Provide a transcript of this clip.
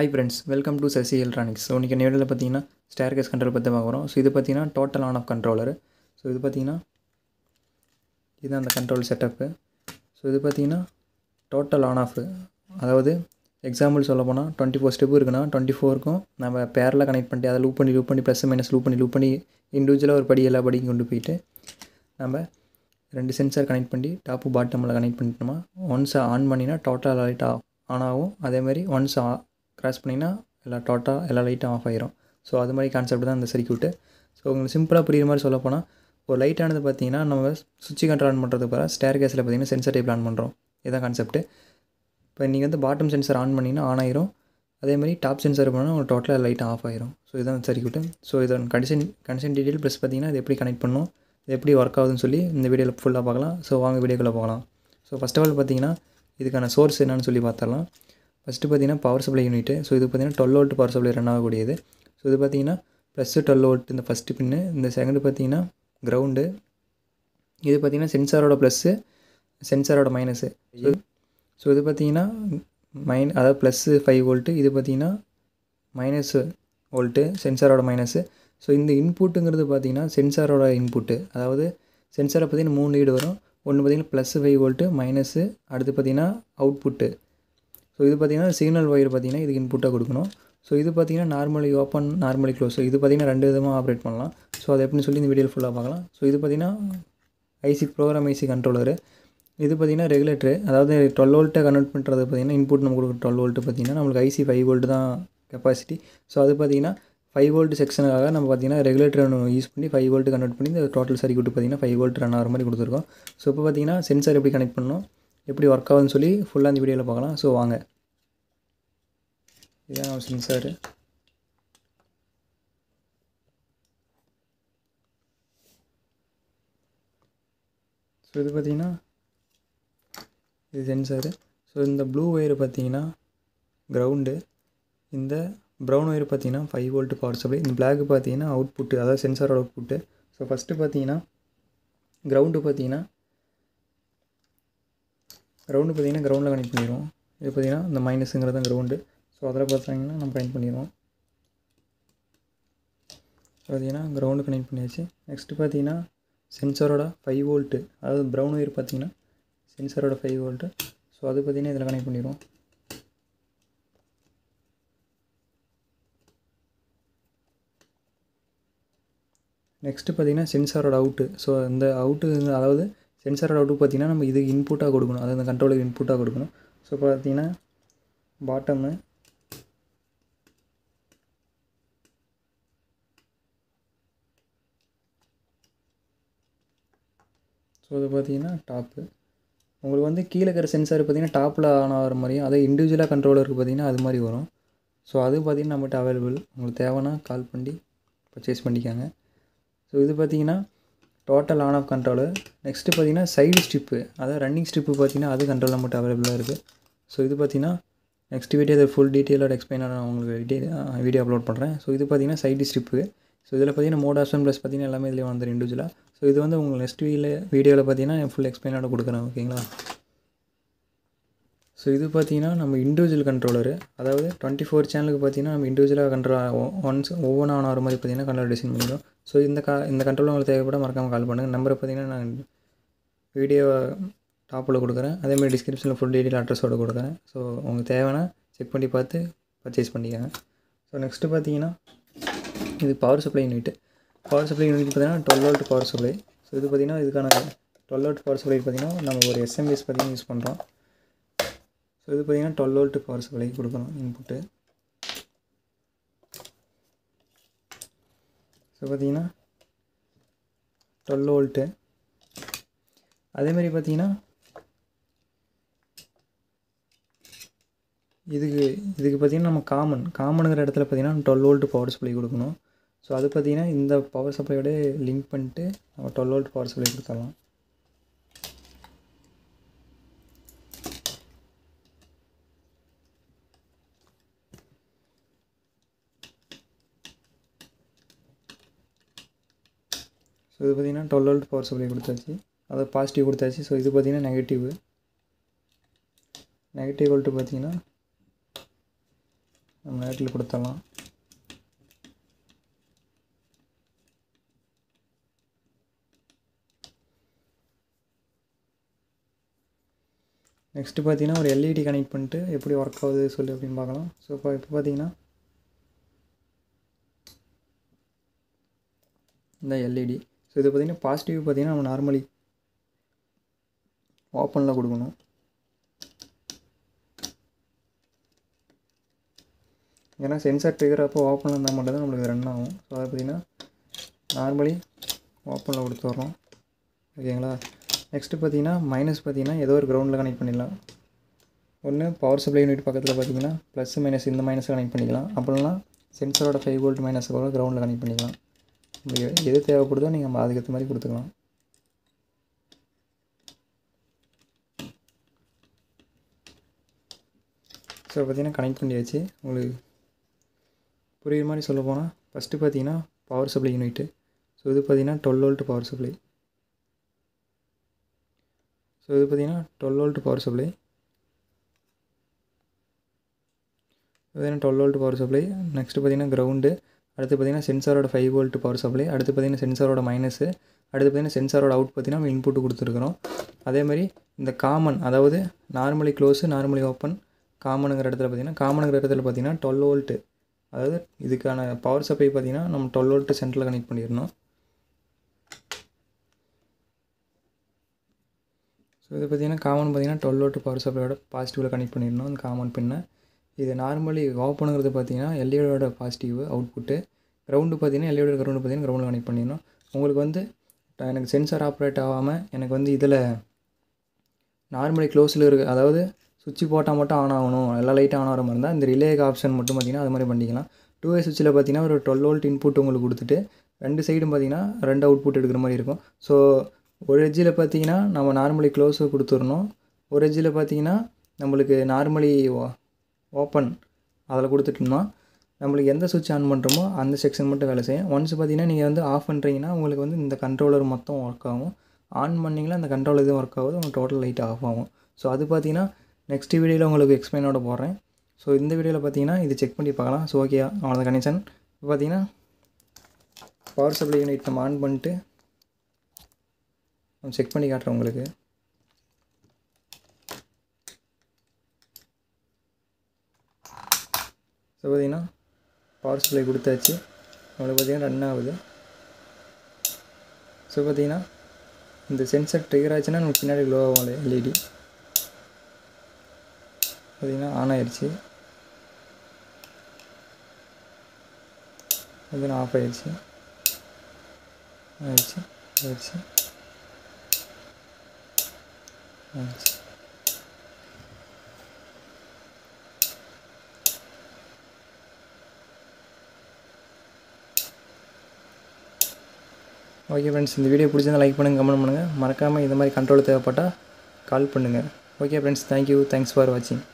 hi friends welcome to Sasi electronics so இன்றைக்கி நேரில் பார்த்தீங்கன்னா ஸ்டேர் கேஸ் கண்ட்ரோல் பற்றி பார்க்க போகிறோம் ஸோ இது பார்த்தீங்கன்னா total on off controller so இது பார்த்தீங்கன்னா இதுதான் அந்த கண்ட்ரோல் செட்டப்பு ஸோ இது பார்த்தீங்கன்னா டோட்டல் ஆன் ஆஃப் அதாவது எக்ஸாம்பிள் சொல்ல போனால் டுவெண்ட்டி ஃபோர் ஸ்டெப் இருக்குன்னா டுவெண்ட்டி ஃபோருக்கும் நம்ம பேரில் கனெக்ட் பண்ணிட்டு அதை லூப் பண்ணி லூப் பண்ணி ப்ளஸ் மைனஸ் லூப் பண்ணி லூப் பண்ணி இண்டிவிஜுவலாக ஒரு படி எல்லா படிக்கும் கொண்டு போயிட்டு நம்ம ரெண்டு சென்சார் கனெக்ட் பண்ணி டாப்பு பாட்டமில் கனெக்ட் பண்ணிட்டோமா ஒன்ஸ் ஆன் பண்ணினா டோட்டல் லைட் ஆன் ஆகும் அதேமாதிரி ஒன்ஸ் கிராஸ் பண்ணிங்கன்னா எல்லா டோட்டா எல்லா லைட்டும் ஆஃப் ஆயிரும் ஸோ அது மாதிரி கான்செப்ட் தான் இந்த சர்க்யூட்டு ஸோ உங்களுக்கு சிம்பிளாக புரியுற மாதிரி சொல்ல போனால் ஒரு லைட் ஆனது பார்த்தீங்கன்னா நம்ம சுவிட்ச் கண்ட்ரோல் ஆன் பண்ணுறது பிறகு ஸ்டேர் கேஸில் பார்த்தீங்கன்னா சென்சர் டைப் ஆன் பண்ணுறோம் இதுதான் கான்செப்ட்டு இப்போ நீங்கள் வந்து பாட்டம் சென்சர் ஆன் பண்ணிங்கன்னா ஆன் ஆயிரும் அதேமாதிரி டாப் சென்சர் பண்ணால் உங்களுக்கு டோட்டலாக லைட் ஆஃப் ஆயிரும் ஸோ இதுதான் சர்க்யூட்டு ஸோ இதோட கண்டிஷன் கண்டிஷன் டீட்டெயில் ப்ளஸ் பார்த்தீங்கன்னா இது எப்படி கனெக்ட் பண்ணணும் இது எப்படி ஒர்க் ஆகுதுன்னு சொல்லி இந்த வீடியோவில் ஃபுல்லாக பார்க்கலாம் ஸோ வாங்க வீடியோக்குள்ளே போகலாம் ஸோ ஃபஸ்ட் ஆஃப் ஆல் பார்த்தீங்கன்னா இதுக்கான சோர்ஸ் என்னன்னு சொல்லி பார்த்தரலாம் ஃபஸ்ட்டு பார்த்தீங்கன்னா பவர் சப்ளை யூனிட்டு ஸோ இது பார்த்தீங்கன்னா twelve volt power supply run ஆகக்கூடியது ஸோ இது பார்த்தீங்கன்னா ப்ளஸ்ஸு டுவெல் வோல்ட் இந்த ஃபஸ்ட்டு பின்னு இந்த செகண்டு பார்த்தீங்கன்னா கிரவுண்டு இது பார்த்தீங்கன்னா சென்சாரோட ப்ளஸ்ஸு சென்சாரோட மைனஸு ஸோ இது பார்த்தீங்கன்னா மைன் அதாவது ப்ளஸ்ஸு ஃபைவ் வோல்ட்டு இது பார்த்தீங்கன்னா மைனஸ் வோல்ட்டு சென்சாரோட மைனஸு ஸோ இந்த இன்புட்டுங்கிறது பார்த்தீங்கன்னா சென்சாரோட இன்புட்டு அதாவது சென்சாரை பார்த்தீங்கன்னா மூணு லீடு வரும் ஒன்று பார்த்தீங்கன்னா ப்ளஸ் ஃபைவ் வோல்ட்டு மைனஸு அடுத்து பார்த்தீங்கன்னா அவுட்புட்டு ஸோ இது பார்த்தீங்கன்னா சிக்னல் ஒயர் பார்த்தீங்கன்னா இதுக்கு இன்புட்டாக கொடுக்கணும் ஸோ இது பார்த்தீங்கன்னா normally open normally close so இது பார்த்தீங்கன்னா ரெண்டு விதமாக ஆப்ரேட் பண்ணலாம் ஸோ அதை எப்படின்னு சொல்லி இந்த வீடியோவில் ஃபுல்லாக பார்க்கலாம் ஸோ இது பார்த்தீங்கன்னா ஐசி ப்ரோக்ராம் ஐசி கண்ட்ரோலரு இது பார்த்தீங்கன்னா ரெகுலேட்டரு அதாவது டுவெல் வோல்ட்டை கன்வெர்ட் பண்ணுறது பார்த்தீங்கன்னா இன்புட் நம்ம கொடுக்குற டுவெல் வோல்ட்டு பார்த்தீங்கன்னா நம்மளுக்கு ஐசி ஃபைவ் வோல்ட் தான் கெப்பாசிட்டி ஸோ அது பார்த்தீங்கன்னா ஃபைவ் வோல்ட் செக்ஷனுக்காக நம்ம பார்த்தீங்கன்னா ரெகுலேட்டர் ஒன்று யூஸ் பண்ணி ஃபைவ் வோல்ட் கன்வெர்ட் பண்ணி இந்த டோட்டல் சர்க்யூட் பார்த்தீங்கன்னா ஃபைவ் வோல்ட் ரன் ஆகிற மாதிரி கொடுத்துருக்கோம் ஸோ இப்போ பார்த்தீங்கன்னா சென்சார் எப்படி கனெக்ட் பண்ணணும் எப்படி ஒர்க் ஆகுதுன்னு சொல்லி ஃபுல்லாக இந்த வீடியோவில் பார்க்கலாம் ஸோ வாங்க இதுதான் நம்ம சென்சாரு ஸோ இது பார்த்தீங்கன்னா இது சென்சாரு ஸோ இந்த ப்ளூ ஒயர் பார்த்தீங்கன்னா கிரவுண்டு இந்த ப்ரௌன் ஒயர் பார்த்தீங்கன்னா ஃபைவ் வோல்ட் பவர் சப்ளை இந்த பிளாக் பார்த்தீங்கன்னா அவுட்புட்டு அதாவது சென்சாரோட அவுட்புட்டு ஸோ ஃபஸ்ட்டு பார்த்தீங்கன்னா கிரவுண்டு பார்த்தீங்கன்னா கிரவுண்டு பார்த்தீங்கன்னா கிரவுண்டில் கனெக்ட் பண்ணிடுவோம் இது பார்த்தீங்கன்னா இந்த மைனஸுங்கிறது தான் கிரவுண்டு ஸோ அதில் பார்த்தீங்கன்னா நம்ம கனெக்ட் பண்ணிடுவோம் பார்த்தீங்கன்னா கிரவுண்டு கனெக்ட் பண்ணியாச்சு நெக்ஸ்ட்டு பார்த்தீங்கன்னா சென்சாரோட ஃபைவ் வோல்ட்டு அதாவது ப்ரௌன் ஒயர் பார்த்தீங்கன்னா சென்சாரோட ஃபைவ் வோல்ட்டு ஸோ அது பார்த்தீங்கன்னா இதில் கனெக்ட் பண்ணிடுவோம் நெக்ஸ்ட்டு பார்த்தீங்கன்னா சென்சாரோட அவுட்டு ஸோ இந்த அவுட்டு அதாவது சென்சாரோட அவுட்டு பார்த்தீங்கன்னா நம்ம இதுக்கு இன்புட்டாக கொடுக்கணும் அதாவது இந்த கண்ட்ரோலுக்கு இன்புட்டாக கொடுக்கணும் ஸோ பார்த்தீங்கன்னா பாட்டமு ஸோ இது பார்த்தீங்கன்னா டாப்பு உங்களுக்கு வந்து கீழே இருக்கிற சென்சார் பார்த்தீங்கன்னா டாப்பில் ஆன் ஆகிற மாதிரியும் அதே இண்டிவிஜுவலாக கண்ட்ரோலருக்கு பார்த்தீங்கன்னா அது மாதிரி வரும் ஸோ அது பார்த்தீங்கன்னா நம்மகிட்ட அவைலபிள் உங்களுக்கு தேவைன்னா கால் பண்ணி பர்ச்சேஸ் பண்ணிக்காங்க ஸோ இது பார்த்தீங்கன்னா total on off control next பார்த்தீங்கன்னா சைடு ஸ்ட்ரிப்பு அதாவது ரன்னிங் ஸ்ட்ரிப்பு பார்த்தீங்கன்னா அது கண்ட்ரோல் நம்மகிட்ட அவைலபிளாக இருக்குது ஸோ இது பார்த்தீங்கன்னா நெக்ஸ்ட் வீடியோ அதை ஃபுல் டீட்டெயிலோட எக்ஸ்பிளைன் நான் உங்களுக்கு டீட்டெயில் வீடியோ அப்லோட் பண்ணுறேன் ஸோ இது பார்த்தீங்கன்னா சைடு ஸ்ட்ரிப்பு ஸோ இதில் பார்த்தீங்கன்னா மோட் ஆப்ஷன் ப்ளஸ் பார்த்தீங்கன்னா எல்லாமே இதில் வந்துடும் இண்டிவிஜுவலாக ஸோ இது வந்து உங்களுக்கு நெக்ஸ்ட் வீடியோவில் வீடியோவில் பார்த்தீங்கன்னா ஃபுல் எக்ஸ்பிளைனோட கொடுக்குறேன் ஓகேங்களா ஸோ இது பார்த்தீங்கன்னா நம்ம இண்டிவிஜுவல் கண்ட்ரோலரு அதாவது டுவெண்ட்டி ஃபோர் சேனலுக்கு பார்த்தீங்கன்னா நம்ம இண்டிவிஜுவலாக கண்ட்ரோல் ஒன்ஸ் ஒவ்வொன்றா ஆன் ஆகிற மாதிரி பார்த்தீங்கன்னா கண்ட்ரோல் டிசைன் பண்ணிடும் ஸோ இந்த கா இந்த கண்ட்ரோல் உங்களுக்கு தேவைப்பட மறக்காமல் கால் பண்ணுங்கள் நம்பரை பார்த்தீங்கன்னா நான் வீடியோ டாப்பில் கொடுக்குறேன் அதேமாதிரி டிஸ்கிரிப்ஷனில் ஃபுல் டீட்டெயில் அட்ரஸோடு கொடுக்குறேன் ஸோ உங்களுக்கு தேவைன்னா செக் பண்ணி பார்த்து பர்ச்சேஸ் பண்ணிக்கோங்க ஸோ நெக்ஸ்ட்டு பார்த்தீங்கன்னா இது power supply unit power supply unit பார்த்தீங்கன்னா twelve volt power supply so இது பார்த்திங்கன்னா இதுக்கான டுவெல் வோல்ட் பவர் சப்ளை பார்த்திங்கன்னா நம்ம ஒரு எஸ்எம்பிஎஸ் பார்த்திங்கன்னா யூஸ் பண்ணுறோம் ஸோ இது பார்த்திங்கன்னா டுவெல் வோல்ட் பவர் சப்ளை கொடுக்கணும் இன்புட்டு ஸோ பார்த்திங்கன்னா டுவெல் வோல்ட்டு அதேமாதிரி பார்த்திங்கன்னா இதுக்கு இதுக்கு பார்த்திங்கன்னா நம்ம காமன் காமனுங்கிற இடத்துல பார்த்திங்கன்னா டுவெல் வோல்ட் பவர் சப்ளை கொடுக்கணும் ஸோ அது பார்த்திங்கன்னா இந்த பவர் சப்ளையோட லிங்க் பண்ணிட்டு நம்ம டுவெல் வோல்ட் பவர் சப்ளை கொடுத்துடலாம் ஸோ இது பார்த்திங்கன்னா டுவெல் வோல்ட் பவர் சப்ளை கொடுத்தாச்சு அதை பாசிட்டிவ் கொடுத்தாச்சு ஸோ இது பார்த்திங்கன்னா நெகட்டிவ் நெகட்டிவ் வோல்ட்டு பார்த்திங்கன்னா நம்ம நேரத்தில் கொடுத்துடலாம் நெக்ஸ்ட்டு பார்த்தீங்கன்னா ஒரு எல்இடி கனெக்ட் பண்ணிட்டு எப்படி ஒர்க் ஆகுது சொல்லு அப்படின்னு பார்க்கலாம் ஸோ இப்போ இப்போ பார்த்தீங்கன்னா இந்த எல்இடி ஸோ இது பார்த்தீங்கன்னா பாசிட்டிவ் பார்த்தீங்கன்னா நம்ம நார்மலி ஓப்பனில் கொடுக்கணும் ஏன்னா சென்சார் ட்ரிகர் அப்போ ஓப்பனில் இருந்தால் மட்டும் தான் நம்மளுக்கு ரன் ஆகும் ஸோ அதை பார்த்தீங்கன்னா நார்மலி ஓப்பனில் கொடுத்துட்றோம் ஓகேங்களா நெக்ஸ்ட்டு பார்த்தீங்கன்னா மைனஸ் பார்த்தீங்கன்னா ஏதோ ஒரு கிரவுண்டில் கனெக்ட் பண்ணிடலாம் ஒன்று பவர் சப்ளை யூனிட் பக்கத்தில் பார்த்தீங்கன்னா ப்ளஸ் மைனஸ் இந்த மைனஸ் கனெக்ட் பண்ணிக்கலாம் அப்படின்னா சென்சரோட ஃபைவ் வோல்ட் மைனஸ் கூட கிரவுண்டில் கனெக்ட் பண்ணிக்கலாம் உங்களுக்கு எது தேவைப்படுதோ நீங்கள் அதுக்கேற்ற மாதிரி கொடுத்துக்கலாம் ஸோ பார்த்தீங்கன்னா கனெக்ட் பண்ணியாச்சு உங்களுக்கு புரியுற மாதிரி சொல்ல போனால் ஃபஸ்ட்டு பார்த்தீங்கன்னா பவர் சப்ளை யூனிட்டு ஸோ இது பார்த்தீங்கன்னா twelve volt power supply so இது பார்த்தீங்கன்னா டுவெல் வோல்ட் பவர் சப்ளை பார்த்தீங்கன்னா twelve volt power supply next பார்த்தீங்கன்னா கிரவுண்டு அடுத்து பார்த்தீங்கன்னா சென்சாரோட ஃபைவ் வோல்ட் பவர் சப்ளை அடுத்து பார்த்தீங்கன்னா சென்சாரோட மைனஸு அடுத்து பார்த்தீங்கன்னா சென்சாரோட அவுட் பார்த்தீங்கன்னா நம்ம இன்புட் கொடுத்துருக்குறோம் அதே மாதிரி இந்த காமன் அதாவது நார்மலி க்ளோஸு நார்மலி ஓப்பன் காமனுங்கிற இடத்துல பார்த்தீங்கன்னா காமனுங்கிற இடத்துல பார்த்தீங்கன்னா டுவெல் வோல்ட்டு அதாவது இதுக்கான பவர் சப்ளை பார்த்தீங்கன்னா நம்ம டுவெல் வோல்ட்டு சென்டரில் கனெக்ட் பண்ணிடணும் ஸோ இது பார்த்தீங்கன்னா காமன் பார்த்தீங்கன்னா டுவெல் வோல்ட் பவர் சப்ளையோட பாசிட்டிவில் கனெக்ட் பண்ணிடணும் அந்த காமன் பின்னை இது நார்மலி ஓப்பனுங்கிறது பார்த்தீங்கன்னா எல்இடியோட பாசிட்டிவ் அவுட்புட்டு கிரவுண்டு பார்த்தீங்கன்னா எல்இடியோட கிரவுண்டு பார்த்தீங்கன்னா கிரவுண்டில் கனெக்ட் பண்ணிடணும் உங்களுக்கு வந்து எனக்கு சென்சார் ஆப்ரேட் ஆகாமல் எனக்கு வந்து இதில் நார்மலி க்ளோஸில் இருக்குது அதாவது சுவிட்ச் போட்டால் மட்டும் ஆன் ஆகணும் எல்லா லைட்டும் ஆன் ஆகிற மாதிரி இருந்தால் இந்த ரிலே ஆப்ஷன் மட்டும் பார்த்தீங்கன்னா அது மாதிரி பண்ணிக்கலாம் டூ வே சுவிட்சில் பார்த்தீங்கன்னா ஒரு டுவெல் வோல்ட் இன்புட் உங்களுக்கு கொடுத்துட்டு ரெண்டு சைடும் பார்த்தீங்கன்னா ரெண்டு அவுட்புட் எடுக்கிற மாதிரி இருக்கும் ஸோ ஒரு எஜ்ஜில் பார்த்தீங்கன்னா நம்ம நார்மலி க்ளோஸு கொடுத்துடணும் ஒரு எஜ்ஜில் பார்த்தீங்கன்னா நம்மளுக்கு நார்மலி ஓப்பன் அதில் கொடுத்துட்டோம்னா நம்மளுக்கு எந்த சுவிட்ச் ஆன் பண்ணுறோமோ அந்த செக்ஷன் மட்டும் வேலை செய்யும் ஒன்ஸ் பார்த்தீங்கன்னா நீங்கள் வந்து ஆஃப் பண்ணுறீங்கன்னா உங்களுக்கு வந்து இந்த கண்ட்ரோலர் மொத்தம் ஒர்க் ஆகும் ஆன் பண்ணிங்கன்னா அந்த கண்ட்ரோலர் எதுவும் ஒர்க் ஆகுது உங்களுக்கு டோட்டல் லைட் ஆஃப் ஆகும் ஸோ அது பார்த்தீங்கன்னா நெக்ஸ்ட் வீடியோவில் உங்களுக்கு எக்ஸ்பிளைனோட போடுறேன் ஸோ இந்த வீடியோவில் பார்த்தீங்கன்னா இது செக் பண்ணி பார்க்கலாம் ஸோ ஓகே அவ்வளோதான் கனெக்ஷன் இப்போ பார்த்தீங்கன்னா பவர் சப்ளை யூனிட் நம்ம ஆன் பண்ணிட்டு செக் பண்ணி காட்டுறேன் உங்களுக்கு ஸோ பார்த்தீங்கன்னா பவர் சப்ளை கொடுத்தாச்சு நம்மளுக்கு பார்த்தீங்கன்னா ரன் ஆகுது ஸோ பார்த்தீங்கன்னா இந்த சென்சர் ட்ரிகர் ஆச்சுன்னா நமக்கு பின்னாடி க்ளோ ஆகும் எல்இடி பார்த்தீங்கன்னா ஆன் ஆயிடுச்சு பார்த்தீங்கன்னா ஆஃப் ஆயிடுச்சு ஆயிடுச்சு ஆயிடுச்சு ஆயிடுச்சு ஓகே ஃப்ரெண்ட்ஸ் இந்த வீடியோ பிடிச்சிருந்தா லைக் பண்ணுங்கள் கமெண்ட் பண்ணுங்கள் மறக்காமல் இந்த மாதிரி கண்ட்ரோல் தேவைப்பட்டால் கால் பண்ணுங்கள் okay friends thank you thanks for வாட்சிங்